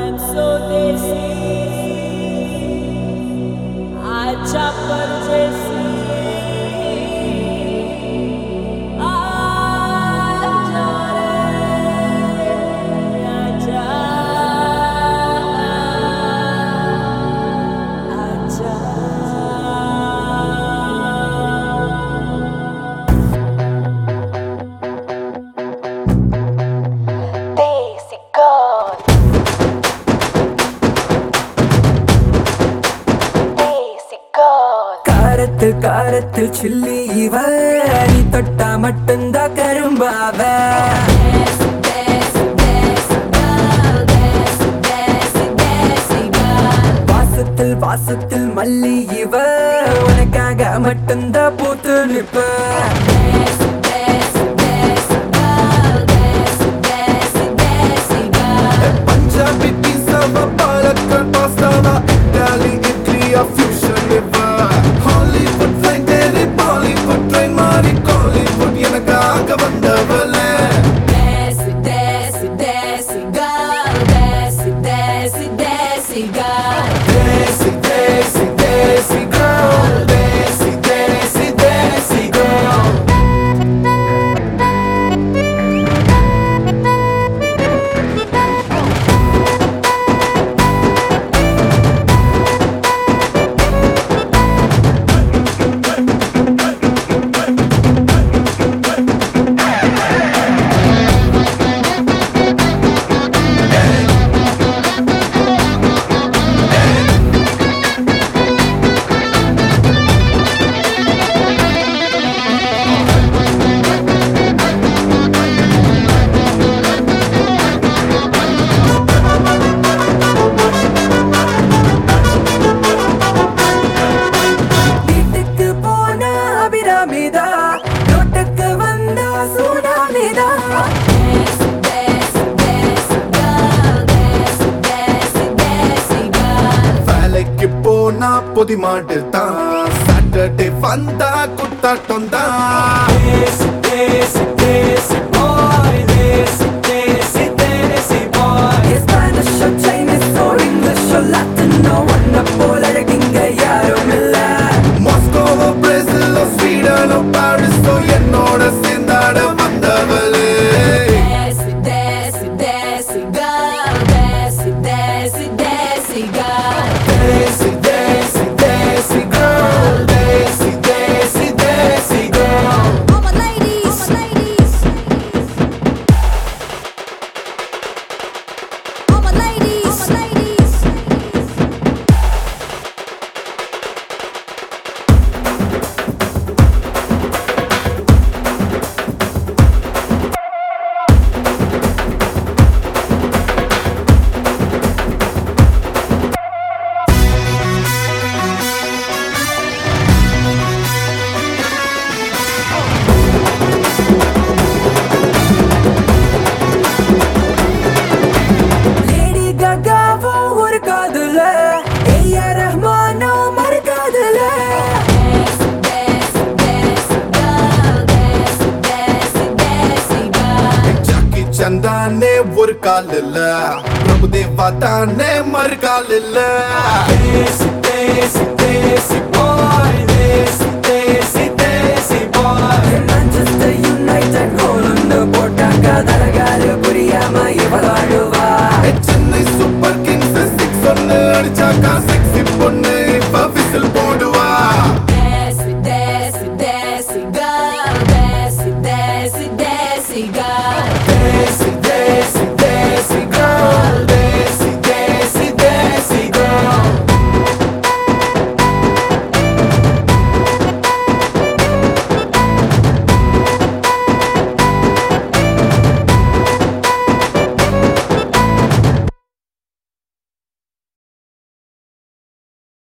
I'm so desi. आजा परदेसी आजा रे आजा आजा Daisy God. Daisy God. காரத்தில் காரத்தில் சில்லி இவ நீ தொட்டா மட்டும்தான் கரும்பாவ வாசத்தில் வாசத்தில் மல்லி இவ உனக்காக மட்டும்தான் பூத்து நிற்ப பஞ்சாபி பீஸாவா பாலக்கல் பாஸ்தாவா இட்டாலி இட்லியா ஃபியூஷன் லிவர் ஹாலிவுட் ஃப்ளைட் ஏறி பாலிவுட் ட்ரெயின் மாறி காலிவுட் எனக்காக வந்தவளே தேசி தேசி தேசி girl தேசி தேசி தேசி girl வீட்டுக்கு போன அபிராமிதா ரோட்டுக்கு வந்த சூடாமிதா வேலைக்கு போனா பொதி மாட்டு தான் சாட்டர்டே வந்தா குத்தாட்டம் தான் தேசி தேசி தேசி boy Desi desi Desi boy Spanish or Chinese or English or Latino ஒன்ன போல அழகிங்க யாரும் இல்ல மாஸ்கோவோ பிரேசிலோ ஸ்வீடனோ பாரிஸோ என்னோட சேர்ந்தாட வந்தவளே desi desi desi girl desi desi desi girl lady ககாவோ ஒரு காதுல ஏஆர் ரஹ்மானோ மறு காதுல ஜாக்கி சந்தானே ஒரு கால் இல்ல பிரபுதேவா தானே மறு கால் இல்ல தேசி தேசி தேசி boy தேசி